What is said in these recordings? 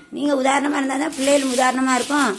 நீங்கள் உதாரணமாக இருந்தால் தான் பிள்ளைகள் உதாரணமாக இருக்கும்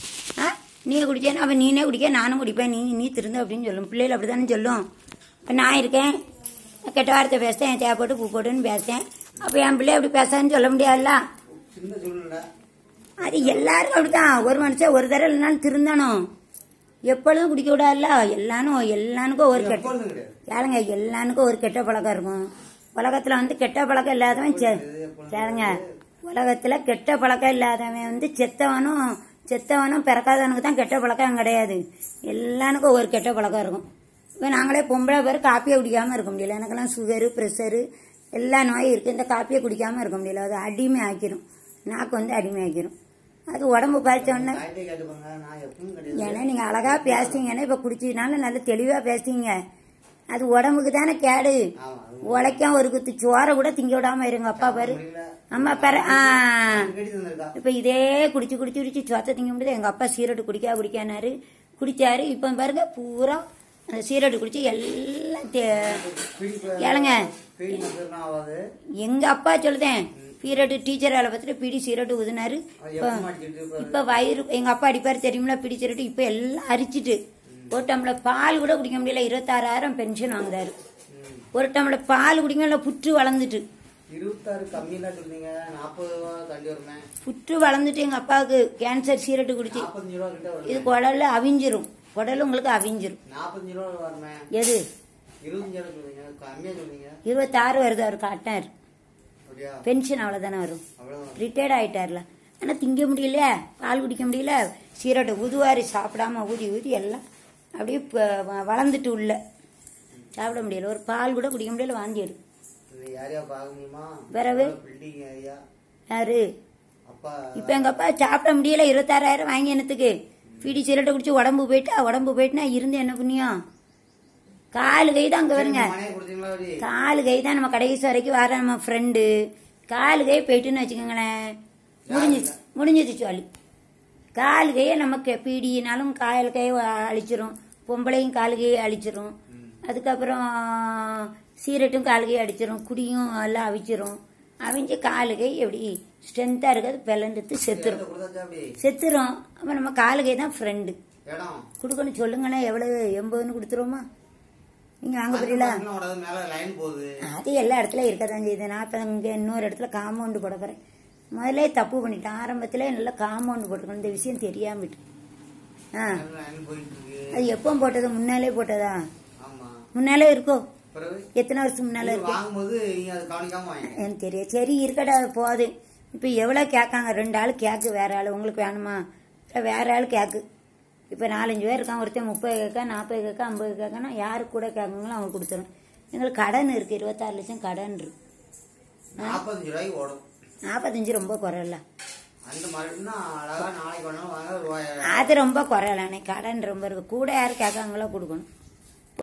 ஆ நீங்கள் குடிச்சேன்னா அப்போ நீனே குடிக்க நானும் குடிப்பேன் நீ நீ திருந்து அப்படின்னு சொல்லும் பிள்ளைகள் அப்படி தானே சொல்லும் இப்போ நான் இருக்கேன் கெட்ட வார்த்தை பேசுகிறேன் தேவை போட்டு பூ போட்டுன்னு பேசுகிறேன் அப்போ என் பிள்ளை அப்படி பேசான்னு சொல்ல முடியாதுல்ல சின்ன சூழ்நிலை அது எல்லாருக்கும் அப்படிதான் ஒரு மனுஷன் ஒரு தடவை இல்லைனாலும் திருந்தணும் எப்பொழுதும் குடிக்க விடாதுல்ல எல்லாரும் எல்லாருக்கும் ஒரு கெட்ட எப்பொழுதும் கிடையாது கேளுங்க எல்லாருக்கும் ஒரு கெட்ட பழக்கம் இருக்கும் உலகத்துல வந்து கெட்ட பழக்கம் இல்லாதவன் செ- கேளுங்க உலகத்துல கெட்ட பழக்கம் இல்லாதவன் வந்து செத்தவனும் செத்தவனும் பிறக்காதவனுக்கு தான் கெட்ட பழக்கம் கிடையாது எல்லாருக்கும் ஒரு கெட்ட பழக்கம் இருக்கும் இப்போ நாங்களே பொம்பளை பேர் காப்பியை குடிக்காம இருக்க முடியல எனக்கெல்லாம் சுகரு ப்ரெஷரு எல்லா நோயும் இருக்கு இந்த காப்பியை குடிக்காம இருக்க முடியல அது அடிமை ஆக்கிரும் நாக்கு வந்து அடிமை ஆக்கிரும் அது உடம்பு பறிச்ச உடனே தாய்ட்டே கேட்டுப்பாங்க நான் எப்பவும் கிடையாது ஏன்னா நீங்க அழகா பேசுறீங்கன்னா இப்ப குடிச்சதுனால நல்ல தெளிவா பேசுறீங்க அது உடம்புக்கு தானே கேடு ஆமா அது உழைக்காம ஒரு குத்து சோறை கூட திங்க விடாம இருங்க அப்பா பாரு முடியல அம்மா பாரு ஆ கட்டி தந்திருக்கா இப்ப இதே குடிச்சு குடிச்சு குடிச்சு சொத்தை திங்க முடியாது எங்க அப்பா சீரட்டு குடிக்கா குடிக்கானாரு குடிச்சாரு இப்ப பாருங்க பூரா அந்த சீரட்டு குடிச்சு எல்லாம் தே- பீடி கேளுங்க பீடி மட்டும் ஆகாது எங்க அப்பா சொல்லுதேன் பீரியடு டீச்சர் வேலை பார்த்துட்டு பிடி சீரட்டு ஊதுனாரு அது இப்ப எப்ப மாட்டிக்கிட்டு இருப்பாரு இப்ப வயிறு எங்க அப்பா அடிப்பாரு தெரியுமில பிடி சீரட்டு இப்ப எல்லாம் அரிச்சிட்டு ஒரு டம்ளர் பால் கூட குடிக்க முடியல இருபத்தாறாயிரம் பென்ஷன் வாங்குதாரு ம். ஒரு டம்ளர் பால் குடிக்க முடியல புற்று வளர்ந்துட்டு இருபத்தாறு கம்மியெல்லாம் சொல்றீங்க நாற்பது ரூபா தள்ளி வருமே புற்று வளர்ந்துட்டு எங்க அப்பாவுக்கு கேன்சர் சீரட்டு குடிச்சு நாற்பத்தஞ்சு ரூபா கிட்ட இது வருமே குடல்ல அவிஞ்சிரும் குடல் உங்களுக்கு அவிஞ்சிரும் நாற்பத்தஞ்சு ரூபா வருமே எது இருபத்தஞ்சு ரூபா சொல்றீங்க கம்மியா சொல்றீங்க இருபத்தாறு வருது அவர் காட்டினார் அப்படியா பென்ஷன் அவ்வளவுதானே வரும் அவ்வளவுதான் ரிட்டையர்ட் ஆயிட்டார்ல ஆனா திங்க முடியல பால் குடிக்க முடியல சீரட்டை ஊதுவாரி சாப்பிடாம ஊதி ஊதி எல்லாம் அப்படியே ப- வ- வளர்ந்துட்டு உள்ள சாப்பிட முடியல ஒரு பால் கூட குடிக்க முடியல வாந்தி எடு இது யாரையா பார்க்க முடியுமா பிறகு? பில்டிங் ஐயா யாரு அப்பா இப்ப எங்க அப்பா சாப்பிட முடியல இருபத்தாறாயிரம் வாங்கி என்னத்துக்கு பீடி சீரட்டை குடிச்சு உடம்பு போயிட்டா உடம்பு போயிட்டுனா இருந்து என்ன புண்ணியம் காலு கை தான் அங்க வருங்க மனையை கொடுத்தீங்களா அப்படி காலு கை தான் நம்ம கடைசி வரைக்கும் வர நம்ம ஃப்ரெண்டு காலு கை போயிட்டுன்னு வச்சுக்கோங்களேன் முடிஞ்சு முடிஞ்சது சொல்லி காலு கையை நமக்கு பீடினாலும் கால் கையை அழிச்சிரும் பொம்பளையும் காலு கையை அழிச்சிரும் அதுக்கப்புறம் சீரட்டும் காலு கையை அடிச்சிரும் குடியும் எல்லாம் அவிச்சிரும் அவிஞ்சு காலு கை எப்படி ஸ்ட்ரென்த்தாக இருக்கிறது பிளந்துட்டு செத்துரும் இடத்த கொடுத்தாச்சா அப்படி செத்துரும் அப்போ நம்ம காலு கை தான் ஃப்ரெண்டு இடம் கொடுக்கணும் சொல்லுங்களேன் எவ்வளவு எண்பதுன்னு கொடுத்துருவோமா நீங்கள் வாங்க போறீங்களா இன்னும் ஓடாது, மேல லைன் போகுது அது எல்லா இடத்துல இருக்கதான் செய்யுது நான் இப்போ இங்கே இன்னொரு இடத்துல காம்பவுண்டு போட போகிறேன் முதல்ல தப்பு பண்ணிட்டேன் ஆரம்பத்திலே நல்லா காம்பவுண்டு போட்டுக்கணும் இந்த விஷயம் தெரியாம விட்டு ஆ லைன் போயிட்டு இருக்கு அது எப்போ போட்டது முன்னாலே போட்டதா ஆமா முன்னாலே இருக்கோ பிறகு எத்தனை வருஷம் முன்னால இது இருக்கு வாங்கும்போது நீங்க அதை கவனிக்காம வாங்க எனக்கு தெரியும் சரி இருக்கடா அது போகுது இப்போ எவ்வளோ கேட்காங்க ரெண்டு ஆள் கேக்கு வேற ஆள் உங்களுக்கு வேணுமா இல்லை வேற ஆள் கேக்கு இப்போ நாலஞ்சு பேர் இருக்கான் ஒருத்தன் முப்பது கேட்கா நாற்பது கேட்கா ஐம்பது கேட்கனா யாருக்கு கூட கேட்குங்களோ அவங்க கொடுத்துரும் எங்களுக்கு கடன் இருக்கு இருபத்தாறு லட்சம் கடன் இருக்கு நாற்பத்தஞ்சு ரூபாய்க்கு ஓடும் நாற்பத்தஞ்சு ரொம்ப குறையல அந்த மாதிரினா அழகா நாளைக்கு வேணாலும் வாங்க ரூபாய் அது ரொம்ப குறையலானே கடன் ரொம்ப இருக்கு கூட யார் கேட்காங்களோ கொடுக்கணும்